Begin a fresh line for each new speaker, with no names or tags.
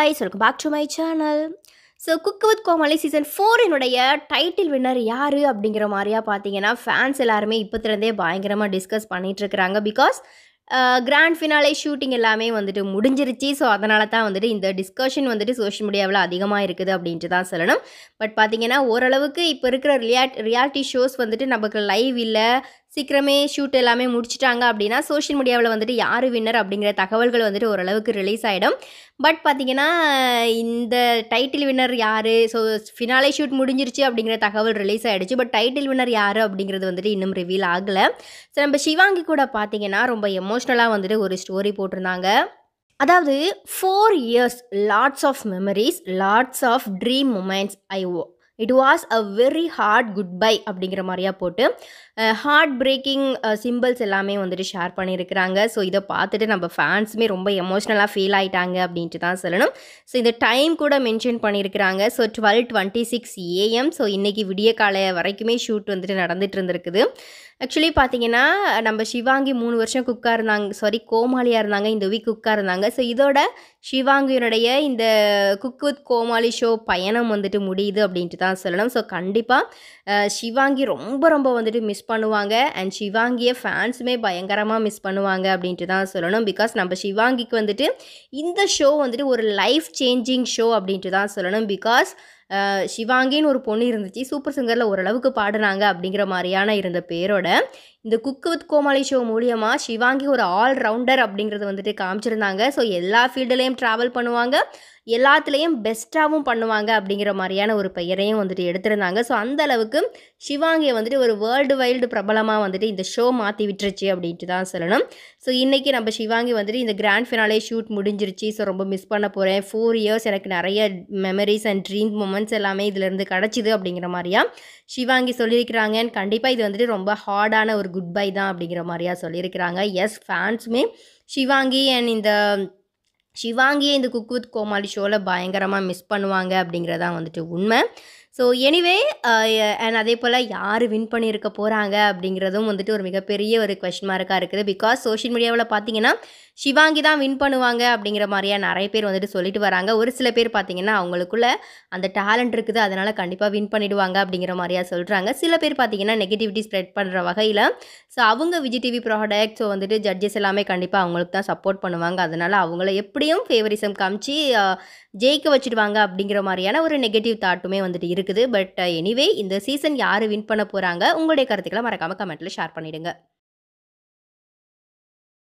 guys welcome back to my channel so cook with Comali season ஃபோரினுடைய title winner யார் அப்படிங்கிற மாதிரியா பார்த்தீங்கன்னா ஃபேன்ஸ் எல்லாருமே இப்போத்துலேருந்தே பயங்கரமாக டிஸ்கஸ் பண்ணிட்டு இருக்கிறாங்க பிகாஸ் கிராண்ட் ஃபினாலே ஷூட்டிங் எல்லாமே வந்துட்டு முடிஞ்சிருச்சு ஸோ அதனால தான் வந்துட்டு இந்த டிஸ்கஷன் வந்துட்டு சோஷியல் மீடியாவில் அதிகமாக இருக்குது அப்படின்ட்டு தான் சொல்லணும் பட் பார்த்தீங்கன்னா ஓரளவுக்கு இப்போ இருக்கிற ரியாட் ரியாலிட்டி ஷோஸ் வந்துட்டு நமக்கு லைவ் இல்லை சீக்கிரமே ஷூட் எல்லாமே முடிச்சிட்டாங்க அப்படின்னா சோஷியல் மீடியாவில் வந்துட்டு யார் வின்னர் அப்படிங்கிற தகவல்கள் வந்துட்டு ஓரளவுக்கு ரிலீஸ் ஆகிடும் பட் பார்த்தீங்கன்னா இந்த டைட்டில் வின்னர் யார் ஸோ ஃபினாலே ஷூட் முடிஞ்சிருச்சு அப்படிங்கிற தகவல் ரிலீஸ் ஆகிடுச்சு பட் டைட்டில் வின்னர் யார் அப்படிங்கிறது வந்துட்டு இன்னும் ரிவீல் ஆகலை ஸோ நம்ம சிவாங்கி கூட பார்த்தீங்கன்னா ரொம்ப எமோஷ்னலாக வந்துட்டு ஒரு ஸ்டோரி போட்டிருந்தாங்க அதாவது four years lots of memories lots of dream moments I it was a very hard goodbye அப்படிங்கிற மாதிரியா போட்டு ஹார்ட் பிரேக்கிங் சிம்பிள்ஸ் எல்லாமே வந்துட்டு ஷேர் பண்ணியிருக்கிறாங்க ஸோ இதை பார்த்துட்டு நம்ம ஃபேன்ஸுமே ரொம்ப எமோஷ்னலாக ஃபீல் ஆகிட்டாங்க அப்படின்ட்டு தான் சொல்லணும் ஸோ இந்த டைம் கூட மென்ஷன் பண்ணியிருக்கிறாங்க so twelve twenty six AM so இன்றைக்கி விடிய காலை வரைக்குமே ஷூட் வந்துட்டு நடந்துட்டு இருந்திருக்குது ஆக்சுவலி பார்த்தீங்கன்னா நம்ம சிவாங்கி மூணு வருஷம் குக்காக இருந்தாங்க சாரி கோமாளியாக இருந்தாங்க இந்த வீக் குக்காக இருந்தாங்க ஸோ இதோட சிவாங்கியினுடைய இந்த குக் வித் கோமாளி ஷோ பயணம் வந்துட்டு முடியுது அப்படின்ட்டு தான் சொல்லணும் ஸோ கண்டிப்பாக சிவாங்கி ரொம்ப ரொம்ப வந்துட்டு மிஸ் பண்ணுவாங்க அண்ட் சிவாங்கியை ஃபேன்ஸுமே பயங்கரமாக மிஸ் பண்ணுவாங்க அப்படின்ட்டு தான் சொல்லணும் பிகாஸ் நம்ம சிவாங்கிக்கு வந்துட்டு இந்த ஷோ வந்துட்டு ஒரு லைஃப் சேஞ்சிங் ஷோ அப்படின்ட்டு தான் சொல்லணும் பிகாஸ் சிவாங்கின்னு ஒரு பொண்ணு இருந்துச்சு சூப்பர் சிங்கரில் ஓரளவுக்கு பாடுனாங்க அப்படிங்கிற மாதிரியான இருந்த பேரோட இந்த குக்கு வித் கோமாளி ஷோ மூலியமாக சிவாங்கி ஒரு ஆல் ரவுண்டர் அப்படிங்கிறது வந்துட்டு காமிச்சிருந்தாங்க ஸோ எல்லா ஃபீல்டுலேயும் ட்ராவல் பண்ணுவாங்க எல்லாத்துலேயும் பெஸ்ட்டாகவும் பண்ணுவாங்க அப்படிங்கிற மாதிரியான ஒரு பெயரையும் வந்துட்டு எடுத்திருந்தாங்க ஸோ அந்த அளவுக்கு சிவாங்கியை வந்துட்டு ஒரு வேர்ல்டு வைல்டு பிரபலமாக வந்துட்டு இந்த ஷோ மாற்றி விட்டுருச்சு அப்படின்ட்டு தான் சொல்லணும் ஸோ இன்றைக்கி நம்ம சிவாங்கி வந்துட்டு இந்த கிராண்ட் ஃபினாலே ஷூட் முடிஞ்சிருச்சு ஸோ ரொம்ப மிஸ் பண்ண போகிறேன் ஃபோர் இயர்ஸ் எனக்கு நிறைய மெமரிஸ் அண்ட் ட்ரீம் மூமெண்ட்ஸ் எல்லாமே இதிலேருந்து கிடச்சிது அப்படிங்கிற மாதிரியா சிவாங்கி சொல்லியிருக்கிறாங்க கண்டிப்பாக இது வந்துட்டு ரொம்ப ஹார்டான ஒரு குட் பை தான் அப்படிங்கிற மாதிரியா சொல்லியிருக்கிறாங்க எஸ் ஃபேன்ஸுமே சிவாங்கி அண்ட் இந்த சிவாங்கியை இந்த குக் வித் கோமாளி ஷோவில் பயங்கரமாக மிஸ் பண்ணுவாங்க அப்படிங்கிறதான் வந்துட்டு உண்மை ஸோ எனிவே அண்ட் அதே போல் யார் வின் பண்ணியிருக்க போகிறாங்க அப்படிங்கிறதும் வந்துட்டு ஒரு மிகப்பெரிய ஒரு கொஷின் மார்க்காக இருக்குது பிகாஸ் சோஷியல் மீடியாவில் பார்த்தீங்கன்னா சிவாங்கி தான் வின் பண்ணுவாங்க அப்படிங்கிற மாதிரியா நிறைய பேர் வந்துட்டு சொல்லிட்டு வராங்க ஒரு சில பேர் பார்த்தீங்கன்னா அவங்களுக்குள்ள அந்த டேலண்ட் இருக்குது அதனால் கண்டிப்பாக வின் பண்ணிடுவாங்க அப்படிங்கிற மாதிரியா சொல்கிறாங்க சில பேர் பார்த்தீங்கன்னா நெகட்டிவிட்டி ஸ்ப்ரெட் பண்ணுற வகையில் ஸோ அவங்க விஜய் டிவி ப்ராடக்ட் ஸோ வந்துட்டு ஜட்ஜஸ் எல்லாமே கண்டிப்பாக அவங்களுக்கு தான் சப்போர்ட் பண்ணுவாங்க அதனால் அவங்கள எப்படியும் ஃபேவரிசம் காமிச்சு ஜெயிக்க வச்சுடுவாங்க அப்படிங்கிற மாதிரியான ஒரு நெகட்டிவ் தாட்டுமே வந்துட்டு இருக்குது பட் எனிவே இந்த சீசன் யார் வின் பண்ண போகிறாங்க உங்களுடைய கருத்துக்களை மறக்காமல் கமெண்ட்டில் ஷேர் பண்ணிவிடுங்க